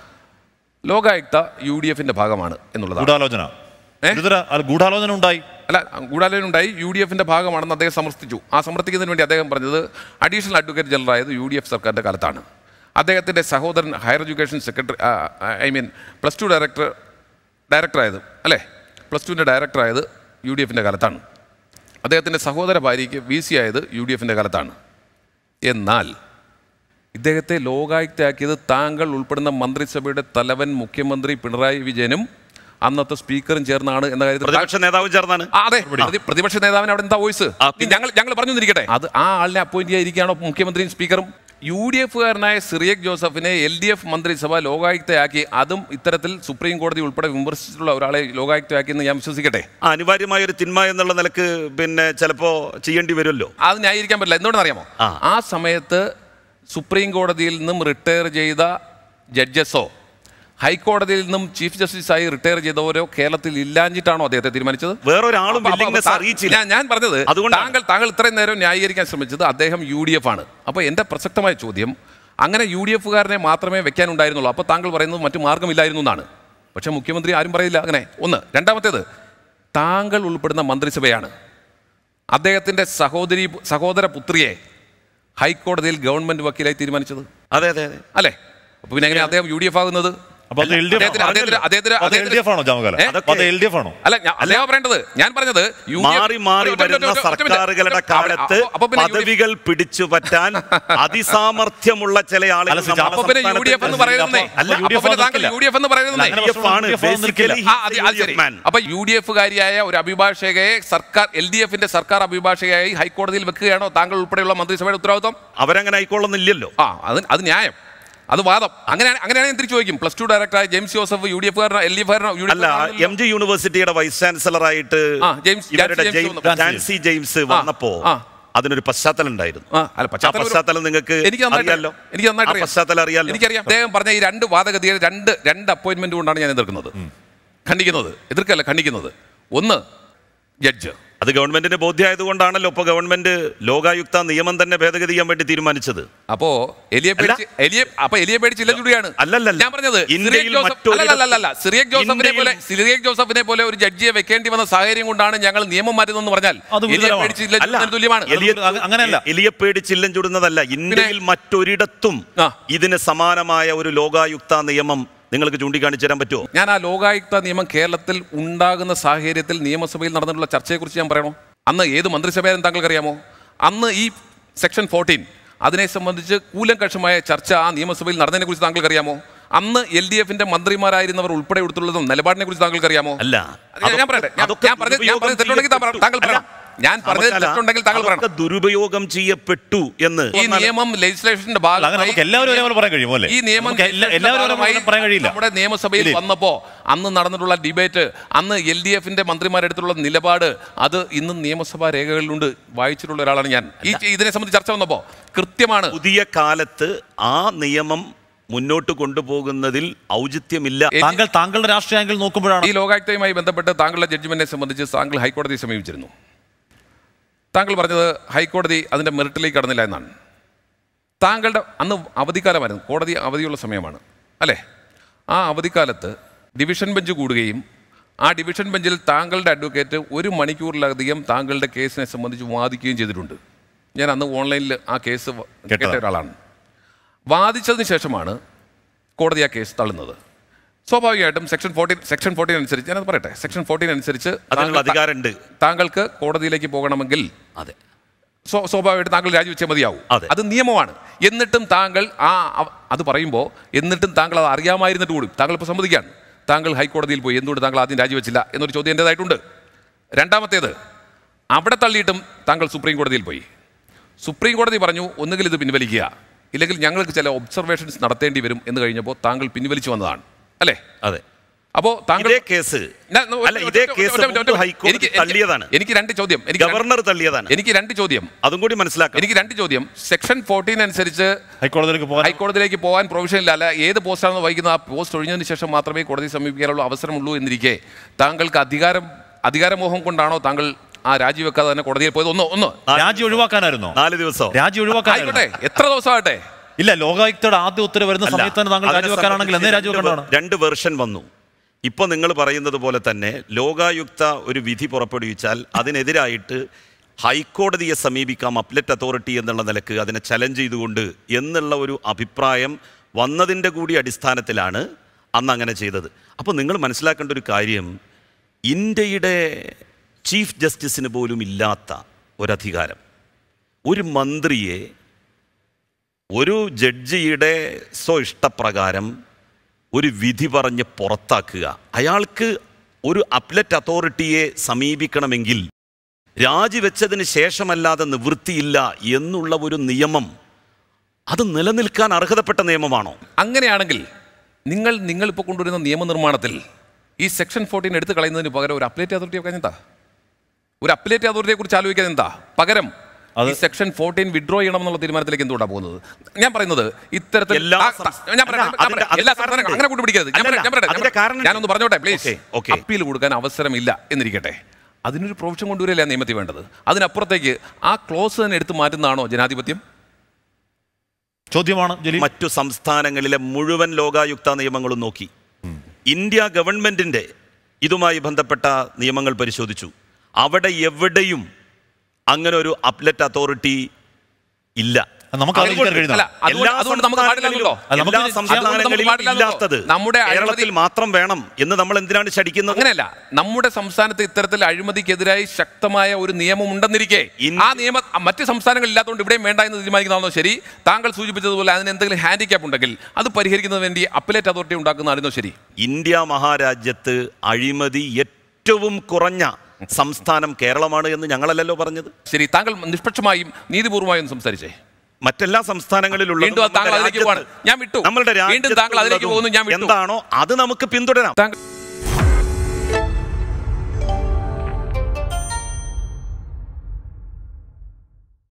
B: ലോകായുക്ത യു ഡി എഫിന്റെ ഭാഗമാണ് എന്നുള്ളതാണ്
A: ഗൂഢാലോചന
B: ഏ?
A: ഗുരുതര അല്ല, ഗൂഢാലോചന ഉണ്ടായി
B: അല്ല ഗൂഢാലോചന ഉണ്ടായി യു ഡി എഫിന്റെ ഭാഗമാണെന്ന് അദ്ദേഹം സമർത്ഥിച്ചു ആ സമർത്ഥിക്കുന്നതിന് വേണ്ടി അദ്ദേഹം പറഞ്ഞത് അഡീഷണൽ അഡ്വക്കേറ്റ് ജനറൽ ആയത് യു ഡി എഫ് സർക്കാരിന്റെ കാലത്താണ് അദ്ദേഹത്തിന്റെ സഹോദരൻ higher education secretary I mean plus two director ഡയറക്ടറായത് അല്ലേ പ്ലസ് ടുവിൻ്റെ ഡയറക്ടറായത് യു ഡി എഫിൻ്റെ കാലത്താണ് അദ്ദേഹത്തിൻ്റെ സഹോദര ഭാര്യയ്ക്ക് വി സി ആയത് യു ഡി എഫിൻ്റെ കാലത്താണ് എന്നാൽ ഇദ്ദേഹത്തെ ലോകായുക്തയാക്കിയത് താങ്കൾ ഉൾപ്പെടുന്ന മന്ത്രിസഭയുടെ തലവൻ മുഖ്യമന്ത്രി പിണറായി വിജയനും അന്നത്തെ സ്പീക്കറും ചേർന്നാണ് എന്ന കാര്യത്തിൽ
C: പ്രതിപക്ഷ നേതാവ് ചേർന്നാണ്
B: ആ, അതെ പ്രതി- പ്രതിപക്ഷ നേതാവിന് അവിടെ എന്താ വോയിസ്
C: ആ, പിന്നെ-
B: ഞങ്ങൾ ഞങ്ങൾ പറഞ്ഞു നിന്നിരിക്കട്ടെ അത് ആ ആളിനെ അപ്പോയിന്റ് ചെയ്യാതിരിക്കുകയാണോ മുഖ്യമന്ത്രിയും സ്പീക്കറും യു ഡി എഫുകാരനായ സിറിയക് ജോസഫിനെ എൽ ഡി എഫ് മന്ത്രിസഭ ലോകായുക്തയാക്കി അതും ഇത്തരത്തിൽ സുപ്രീം കോടതി ഉൾപ്പെടെ വിമർശിച്ചിട്ടുള്ള ഒരാളെ ലോകായുക്തയാക്കിയെന്ന് ഞാൻ വിശ്വസിക്കട്ടെ
C: ആ, അനിവാര്യമായ ഒരു തിന്മ എന്നുള്ള നിലക്ക് പിന്നെ ചിലപ്പോ ചെയ്യേണ്ടി വരുമല്ലോ
B: അത് ന്യായീകരിക്കാൻ പറ്റില്ല എന്തുകൊണ്ടെന്ന് അറിയാമോ
C: ആ.
B: ആ സമയത്ത് സുപ്രീം കോടതിയിൽ നിന്നും റിട്ടയർ ചെയ്ത ജഡ്ജസോ ഹൈക്കോടതിയിൽ നിന്നും ചീഫ് ജസ്റ്റിസായി റിട്ടയർ ചെയ്തവരോ കേരളത്തിൽ ഇല്ലാഞ്ഞിട്ടാണോ അദ്ദേഹത്തെ തീരുമാനിച്ചത്
C: വേറൊരാളും
B: അപ്പൊ- അപ്പൊ
C: willingness
B: താ-
C: അറിയിച്ചില്ല
B: ഞാൻ- ഞാൻ പറഞ്ഞത്
C: അതുകൊണ്ടാണ്.
B: താങ്കൾ താങ്കൾ ഇത്രയും നേരം ന്യായീകരിക്കാൻ ശ്രമിച്ചത് അദ്ദേഹം യു ഡി എഫ് ആണ് അപ്പോൾ എൻ്റെ പ്രസക്തമായ ചോദ്യം അങ്ങനെ യു ഡി എഫുകാരനെ മാത്രമേ വെക്കാനുണ്ടായിരുന്നുള്ളൂ അപ്പോൾ താങ്കൾ പറയുന്നത് മറ്റു മാർഗമില്ലായിരുന്നു എന്നാണ് പക്ഷേ മുഖ്യമന്ത്രി ആരും പറയില്ല അങ്ങനെ ഒന്ന് രണ്ടാമത്തേത് താങ്കൾ ഉൾപ്പെടുന്ന മന്ത്രിസഭയാണ് അദ്ദേഹത്തിൻ്റെ സഹോദരി സഹോദര പുത്രിയെ ഹൈക്കോടതിയിൽ ഗവൺമെന്റ് വക്കീലായി തീരുമാനിച്ചത്
C: അതെ അതെ അതെ
B: അല്ലേ അപ്പോൾ പിന്നെ എങ്ങനെ അദ്ദേഹം യു ഡി എഫ് ആകുന്നത്
A: അപ്പൊ അത് എൽ ഡി എഫ്
B: അദ്ദേഹത്തിന്- അദ്ദേഹത്തിന്- അദ്ദേഹത്തിന്-
A: അത് എൽ ഡി എഫ് ആണോ ജാമകാല
B: ഏ?
A: അപ്പൊ അത് എൽ ഡി എഫ് ആണോ
B: അല്ല ഞാൻ- അദ്ദേഹം പറയേണ്ടത് ഞാൻ പറഞ്ഞത് യു ഡി എഫ്
C: മാറി മാറി
B: ഒറ്റ- ഒറ്റ-
C: വരുന്ന
B: ഒറ്റ- ഒറ്റ മിനിറ്റ്.
C: സർക്കാരുകളുടെ കാലത്ത്
B: അപ്പൊ- അപ്പൊ പിന്നെ യു ഡി എഫ്
C: പദവികൾ പിടിച്ചു പറ്റാൻ അതിസാമർഥ്യമുള്ള ചില ആളുകൾ
A: അല്ല, ശ്രീ
C: നമ്മുടെ
B: അപ്പൊ പിന്നെ യു ഡി എഫ് എന്ന്
C: സംസ്ഥാനത്ത്
B: പറയുന്നേ
A: അല്ല,
B: അപ്പൊ
A: UDF
B: പിന്നെ താങ്കൾ
A: നിൽക്കില്ല.
B: യു ഡി എഫ് എന്ന് പറയുന്നേ
A: അങ്ങനെ
C: UDF ആണ്
A: UDF ഒന്നും നിൽക്കില്ല.
C: basically
B: ആ, അത് അത് ശരി
C: man.
B: അപ്പൊ യു ഡി എഫുകാരിയായ ഒരു അഭിഭാഷകയെ സർക്കാർ എൽ ഡി എഫിന്റെ സർക്കാർ അഭിഭാഷകയായി ഹൈക്കോടതിയിൽ വെക്കുകയാണോ താങ്കൾ ഉൾപ്പെടെയുള്ള മന്ത്രിസഭയുടെ ഉത്തരവാദിത്വം
C: അവരങ്ങനെ ആയിക്കൊള്ളുന്നില്ലല്ലോ
B: ആ അത് അത് ന്യായം അത് വാദം അങ്ങനെ അങ്ങനെയാണ് ഞാൻ തിരിച്ചു ചോദിക്കും പ്ലസ് ടു ഡയറക്ടറായ James Joseph U D F L D F
C: അല്ല എം ജി യൂണിവേഴ്സിറ്റിയുടെ വൈസ് ചാൻസലർ ആയിട്ട്
B: ആ, ജെയിംസ്-
C: ഇവരുടെ
B: ജാൻസി
C: ജെയിം-
B: ജെയിംസ്
C: ജാൻസി ജെയിംസ് വന്നപ്പോ
B: ആ.
C: അതിനൊരു പശ്ചാത്തലം ഉണ്ടായിരുന്നു
B: ആ, അല്ല,
C: ആ
B: പശ്ചാത്തലം ഒരു-
C: പശ്ചാത്തലം നിങ്ങൾക്ക്
B: എനിക്ക് നന്നായിട്ട്
C: അറിയാലോ
B: എനിക്ക് നന്നായിട്ട്
C: ആ
B: അറിയാം.
C: പശ്ചാത്തലം അറിയാലോ
B: എനിക്കറിയാം അദ്ദേഹം പറഞ്ഞ ഈ രണ്ട് വാദഗതികൾ രണ്ട് രണ്ട് അപ്പോയിന്റ്മെന്റ് കൊണ്ടാണ് ഞാൻ എതിർക്കുന്നത് ഖണ്ഡിക്കുന്നത് എതിർക്കല്ല ഖണ്ഡിക്കുന്നത് ഒന്ന് ജഡ്ജ്
C: അത് ഗവൺമെന്റിന് ബോധ്യമായതുകൊണ്ടാണല്ലോ ഇപ്പൊ ഗവൺമെന്റ് ലോകായുക്ത നിയമം തന്നെ ഭേദഗതി ചെയ്യാൻ വേണ്ടി തീരുമാനിച്ചത്
B: അപ്പോ എലിയെ പേടിച്ച് എലിയെ അപ്പൊ എലിയെ പേടിച്ച് ഇല്ല ചുടിയാണ്
C: അല്ലല്ലല്ല.
B: ഞാൻ പറഞ്ഞത്
C: ഇന്ത്യയിൽ
B: സിറിയക് ജോസഫ്
C: മറ്റൊരിടത്തും-
B: അല്ലല്ലല്ല സിറിയക് ജോസഫിനെ
C: ഇന്ത്യയിൽ-
B: പോലെ സിറിയക് ജോസഫിനെ പോലെ ഒരു ജഡ്ജിയെ വെക്കേണ്ടി വന്ന സാഹചര്യം കൊണ്ടാണ് ഞങ്ങൾ നിയമം മാറ്റുന്നതെന്ന് പറഞ്ഞാൽ
A: അത്
B: എലിയെ
A: ഗുരുതരമാണ്.
B: പേടിച്ച് ഇല്ല
C: അല്ല
B: ചുടുന്നതിന് തുല്യമാണ്
C: എലിയെ-
A: അത് അങ്ങനെയല്ല.
C: എലിയെ പേടിച്ചില്ലം ചുടുന്നതല്ല ഇന്ത്യയിൽ മറ്റൊരിടത്തും
B: ആ.
C: ഇതിന് സമാനമായ ഒരു ലോകായുക്ത നിയമം നിങ്ങൾക്ക് ചൂണ്ടിക്കാണിച്ചു തരാൻ പറ്റുമോ
B: ഞാൻ ആ ലോകായുക്ത നിയമം കേരളത്തിൽ ഉണ്ടാകുന്ന സാഹചര്യത്തിൽ നിയമസഭയിൽ നടന്നിട്ടുള്ള ചർച്ചയെക്കുറിച്ച് ഞാൻ പറയണോ അന്ന് ഏത് മന്ത്രിസഭയാലും താങ്കൾക്ക് അറിയാമോ അന്ന് ഈ സെക്ഷൻ ഫോർട്ടീൻ അതിനെ സംബന്ധിച്ച് കൂലങ്കഷമായ ചർച്ച ആ നിയമസഭയിൽ നടന്നതിനെ കുറിച്ച് താങ്കൾക്ക് അറിയാമോ അന്ന് എൽ ഡി എഫിന്റെ മന്ത്രിമാരായിരുന്നവർ ഉൾപ്പെടെ എടുത്തുള്ളതും നിലപാടിനെ കുറിച്ച് താങ്കൾക്ക് അറിയാമോ
C: അല്ല
B: ഞാൻ- ഞാൻ പറയട്ടെ ഞാൻ-
C: അതൊക്കെ
B: ഞാൻ പറഞ്ഞത് ഞാൻ പറഞ്ഞത് തെറ്റുണ്ടെങ്കിൽ താങ്കൾ താങ്കൾ
C: അല്ല,
B: പറയണം ഞാൻ പറഞ്ഞത്
C: അതൊക്കെ
B: തെറ്റുണ്ടെങ്കിൽ താങ്കൾ
C: അതൊക്കെ
B: പറയണം
C: ദുരുപയോഗം ചെയ്യപ്പെട്ടു എന്ന്
B: ഈ നിയമം ലെജിസ്ലേഷന്റെ
A: അല്ല, അങ്ങനെ
B: ഭാഗമായി
A: നമുക്ക് എല്ലാവരും ഒരേപോലെ പറയാൻ കഴിയുമോ അല്ലേ
B: ഈ നിയമം
A: നമുക്ക് എല്ലാ- എല്ലാവരും ഒരേപോലെ
B: ഭാഗമായി
A: പറയാൻ കഴിയില്ല
B: നമ്മുടെ നിയമസഭയിൽ
A: ഇല്ലേ?
B: വന്നപ്പോ അന്ന് നടന്നിട്ടുള്ള ഡിബേറ്റ് അന്ന് എൽ ഡി എഫിന്റെ മന്ത്രിമാരെടുത്തുള്ള നിലപാട് അത് ഇന്നും നിയമസഭാ രേഖകളിലുണ്ട് വായിച്ചിട്ടുള്ള ഒരാളാണ് ഞാൻ ഈ ഇതിനെ സംബന്ധിച്ച് ചർച്ച വന്നപ്പോ കൃത്യമാണ്
C: പുതിയ കാലത്ത് ആ നിയമം മുന്നോട്ട് കൊണ്ടുപോകുന്നതിൽ ഔചിത്യമില്ല
A: താങ്കൾ താങ്കളുടെ രാഷ്ട്രീയ ആംഗിൾ നോക്കുമ്പോഴാണ്
B: ഈ ലോകായുക്തയുമായി ബന്ധപ്പെട്ട് താങ്കളുടെ ജഡ്ജ്മെന്റിനെ സംബന്ധിച്ച് താങ്കൾ ഹൈക്കോടതിയെ സമീപിച്ചിരുന്നു താങ്കൾ പറഞ്ഞത് ഹൈക്കോടതി അതിന്റെ മെറിറ്റിലേക്ക് കടന്നില്ല എന്നാണ് താങ്കളുടെ അന്ന് അവധിക്കാലമായിരുന്നു കോടതി അവധിയുള്ള സമയമാണ് അല്ലേ ആ അവധിക്കാലത്ത് ഡിവിഷൻ ബെഞ്ച് കൂടുകയും ആ ഡിവിഷൻ ബെഞ്ചിൽ താങ്കളുടെ അഡ്വക്കേറ്റ് ഒരു മണിക്കൂറിലധികം താങ്കളുടെ കേസിനെ സംബന്ധിച്ച് വാദിക്കുകയും ചെയ്തിട്ടുണ്ട് ഞാൻ അന്ന് ഓൺലൈനിൽ ആ കേസ് വ- കേട്ട
A: കേട്ടതാ.
B: ഒരാളാണ് വാദിച്ചതിന് ശേഷമാണ് കോടതി ആ കേസ് തള്ളുന്നത് സ്വാഭാവികമായിട്ടും സെക്ഷൻ ഫോർട്ടീൻ സെക്ഷൻ ഫോർട്ടീൻ അനുസരിച്ച് ഞാനത് പറയട്ടെ സെക്ഷൻ ഫോർട്ടീൻ അനുസരിച്ച്
C: അതിനുള്ള
B: താങ്കൾ-
C: അധികാരമുണ്ട്
B: താങ്കൾക്ക് കോടതിയിലേക്ക് പോകണമെങ്കിൽ
C: അതെ
B: സ്വ- സ്വാഭാവികമായിട്ടും താങ്കൾ രാജിവെച്ചേ മതിയാവും
C: അതെ.
B: അത് നിയമമാണ് എന്നിട്ടും താങ്കൾ ആ അവ- അത് പറയുമ്പോൾ എന്നിട്ടും താങ്കൾ അത് അറിയാമായിരുന്നിട്ട് കൂടി താങ്കൾ ഇപ്പോൾ സമ്മതിക്കുകയാണ് താങ്കൾ ഹൈക്കോടതിയിൽ പോയി എന്തുകൊണ്ട് താങ്കൾ ആദ്യം രാജിവെച്ചില്ല എന്നൊരു ചോദ്യം എൻ്റെതായിട്ടുണ്ട് രണ്ടാമത്തേത് അവിടെ തള്ളിയിട്ടും താങ്കൾ സുപ്രീം കോടതിയിൽ പോയി സുപ്രീം കോടതി പറഞ്ഞു ഒന്നുകിൽ ഇത് പിൻവലിക്കുക ഇല്ലെങ്കിൽ ഞങ്ങൾക്ക് ചില ഒബ്സർവേഷൻസ് നടത്തേണ്ടി വരും എന്ന് കഴിഞ്ഞപ്പോൾ താങ്കൾ പിൻവലിച്ചു വന്നതാണ് അല്ലേ
C: അതെ
B: അപ്പോൾ താങ്കൾ
C: ഇതേ കേസ്
B: ഞാൻ- ഒറ്റ-
C: അല്ല ഇതേ
B: ഒറ്റ-
C: കേസ്
B: ഒറ്റ- ഒറ്റ-
C: മുമ്പ്
B: ഒറ്റ-
C: ഹൈക്കോടതി
B: എനിക്ക് എനിക്ക്
C: തള്ളിയതാണ്
B: എനിക്ക് രണ്ട് ചോദ്യം എനിക്ക് രണ്ട്-
C: ഗവർണർ തള്ളിയതാണ്
B: എനിക്ക് രണ്ട് ചോദ്യം
C: അതും കൂടി മനസ്സിലാക്കണം
B: എനിക്ക് രണ്ട് ചോദ്യം സെക്ഷൻ ഫോർട്ടീൻ അനുസരിച്ച്
A: ഹൈക്കോടതിയിലേക്ക് പോകാൻ
B: ഹൈക്കോടതിയിലേക്ക് പോകാൻ പ്രൊവിഷൻ ഇല്ല അല്ല ഏത് പോസ്റ്റാണെന്ന് വഹിക്കുന്നത് ആ പോസ്റ്റ് ഒഴിഞ്ഞതിന് ശേഷം മാത്രമേ കോടതി സമീപിക്കാനുള്ള അവസരമുള്ളൂ എന്നിരിക്കെ താങ്കൾക്ക് അധികാരം അധികാരമോഹം കൊണ്ടാണോ താങ്കൾ ആ രാജിവെക്കാതെ തന്നെ കോടതിയിൽ പോയത് ഒന്ന് ഒന്ന്
A: രാജി ഒഴിവാക്കാനായിരുന്നോ
C: നാല് ദിവസം
A: രാജി ഒഴിവാക്കാനായിരുന്നോ
B: ആയിക്കോട്ടെ എത്ര ദിവസമാകട്ടെ
A: ഇല്ല ലോകായുക്തയുടെ ആദ്യ ഉത്തരവ് വരുന്ന
C: അല്ല,
A: സമയത്ത് തന്നെ താങ്കൾ
C: അതിനെ
A: രാജിവെക്കാനാണെങ്കിൽ എന്നേ
C: സംബന്ധിച്ച് രണ്ട്
A: രാജിവെക്കേണ്ടതാണ്
C: വെ- രണ്ട് വെർഷൻ വന്നു ഇപ്പോൾ നിങ്ങൾ പറയുന്നത് പോലെ തന്നെ ലോകായുക്ത ഒരു വിധി പുറപ്പെടുവിച്ചാൽ അതിനെതിരായിട്ട് ഹൈക്കോടതിയെ സമീപിക്കാം അപ്ലറ്റ് അതോറിറ്റി എന്നുള്ള നിലക്ക് അതിനെ ചലഞ്ച് ചെയ്തുകൊണ്ട് എന്നുള്ള ഒരു അഭിപ്രായം വന്നതിൻ്റെ കൂടി അടിസ്ഥാനത്തിലാണ് അന്ന് അങ്ങനെ ചെയ്തത് അപ്പോൾ നിങ്ങൾ മനസ്സിലാക്കേണ്ട ഒരു കാര്യം ഇന്ത്യയുടെ ചീഫ് ജസ്റ്റിസിന് പോലും ഇല്ലാത്ത ഒരധികാരം ഒരു മന്ത്രിയെ ഒരു ജഡ്ജിയുടെ സ്വ ഇഷ്ടപ്രകാരം ഒരു വിധി പറഞ്ഞ് പുറത്താക്കുക അയാൾക്ക് ഒരു അപ്ലറ്റ് അതോറിറ്റിയെ സമീപിക്കണമെങ്കിൽ രാജിവെച്ചതിന് ശേഷമല്ലാതെ നിവൃത്തിയില്ല എന്നുള്ള ഒരു നിയമം അത് നിലനിൽക്കാൻ അർഹതപ്പെട്ട നിയമമാണോ
B: അങ്ങനെയാണെങ്കിൽ നിങ്ങൾ നിങ്ങൾ ഇപ്പോൾ കൊണ്ടുവരുന്ന നിയമനിർമ്മാണത്തിൽ ഈ സെക്ഷൻ ഫോർട്ടീൻ എടുത്തു കളയുന്നതിന് പകരം ഒരു അപ്ലേറ്റ് അതോറിറ്റി വെക്കാൻ എന്താ ഒരു അപ്ലേറ്റ് അതോറിറ്റിയെ കുറിച്ച് ആലോചിക്കാൻ എന്താ പകരം ഈ സെക്ഷൻ ഫോർട്ടീൻ വിഡ്രോ ചെയ്യണം എന്നുള്ള തീരുമാനത്തിലേക്ക് എന്തുകൊണ്ടാണ് പോകുന്നത് ഞാൻ പറയുന്നത് ഇത്തരത്തിൽ
C: എല്ലാ
B: ആ,
C: സംസ്ഥ-
B: ഞാൻ പറയട്ടെ,
C: അല്ല,
B: ഞാൻ
C: അതിന്റെ-
B: പറയട്ടെ, എല്ലാ
C: അതിന്റെ
B: സംസ്ഥാനങ്ങളും
C: കാരണം
B: അങ്ങനെ കൂട്ടുപിടിക്കരുത് ഞാൻ
C: അല്ലല്ല,
B: പറയട്ടെ, ഞാൻ പറയട്ടെ, ഞാൻ
C: അതിന്റെ
B: പറയട്ടെ.
C: കാരണം
B: ഞാനൊന്ന് പറഞ്ഞോട്ടെ പ്ലീസ്
C: ഓക്കേ, ഓക്കേ.
B: അപ്പീൽ കൊടുക്കാൻ അവസരമില്ല എന്നിരിക്കട്ടെ അതിനൊരു പ്രൊവിഷൻ കൊണ്ടുവരില്ല നിയമത്തിൽ വേണ്ടത് അതിനപ്പുറത്തേക്ക് ആ ക്ലോസ് തന്നെ എടുത്ത് മാറ്റുന്നതാണോ ജനാധിപത്യം
A: ചോദ്യമാണ് ജലീൽ
C: മറ്റു സംസ്ഥാനങ്ങളിലെ മുഴുവൻ ലോകായുക്ത നിയമങ്ങളും നോക്കി ഇന്ത്യ ഗവൺമെന്റിന്റെ ഇതുമായി ബന്ധപ്പെട്ട നിയമങ്ങൾ പരിശോധിച്ചു അവിടെ എവിടെയും അങ്ങനെ ഒരു അപ്ലറ്റ് അതോറിറ്റി ഇല്ല
A: നമുക്ക് ആലോചിക്കാൻ
B: അതുകൊണ്ട്-
A: കഴിയുന്ന
B: അല്ല, അതുകൊണ്ട്-
C: എല്ലാ
B: അതുകൊണ്ട് നമുക്ക് പാടില്ലല്ലോ.
A: അല്ല, നമുക്ക്
C: എല്ലാ
A: ഇത്
C: സംസ്ഥാനങ്ങളിലും
B: നമുക്ക് പാടില്ലല്ലോ.
C: ഇല്ലാത്തത്
B: നമ്മുടെ അഴിമതി-
C: കേരളത്തിൽ മാത്രം വേണം എന്ന് നമ്മൾ എന്തിനാണ് ശടിക്കുന്നത്
B: അങ്ങനെയല്ല നമ്മുടെ സംസ്ഥാനത്ത് ഇത്തരത്തിൽ അഴിമതിക്കെതിരായി ശക്തമായ ഒരു നിയമം ഉണ്ടെന്നിരിക്കെ
C: ഇൻ-
B: ആ നിയമം ആ, മറ്റ് സംസ്ഥാനങ്ങൾ ഇല്ലാത്തതുകൊണ്ട് ഇവിടെയും വേണ്ട എന്ന് തീരുമാനിക്കുന്നതാണോ ശരി താങ്കൾ സൂചിപ്പിച്ചതുപോലെ അതിന് എന്തെങ്കിലും ഹാൻഡിക്യാപ്പ് ഉണ്ടെങ്കിൽ അത് പരിഹരിക്കുന്നതിന് വേണ്ടി അപ്പലേറ്റ് അതോറിറ്റി ഉണ്ടാക്കുന്നതായിരുന്നോ ശരി
C: ഇന്ത്യ മഹാരാജ്യത്ത് അഴിമതി ഏറ്റവും കുറഞ്ഞ സംസ്ഥാനം കേരളമാണ് എന്ന് ഞങ്ങളല്ലല്ലോ പറഞ്ഞത്
B: ശരി താങ്കൾ നിഷ്പക്ഷമായും നീതിപൂർവമായും സംസാരിച്ചേ
C: മറ്റെല്ലാ സംസ്ഥാനങ്ങളിലുള്ള
B: വീണ്ടും അത് താങ്കൾ അതിലേക്ക് പോവാണ്. ഞാൻ വിട്ടു.
C: നമ്മളുടെ
B: വീണ്ടും താങ്കൾ അതിലേക്ക്
C: രാജ്യത്തുള്ളതും
B: പോകുന്നു, ഞാൻ വിട്ടു.
C: എന്താണോ അത് നമുക്ക് പിന്തുടരാം
B: താങ്കൾ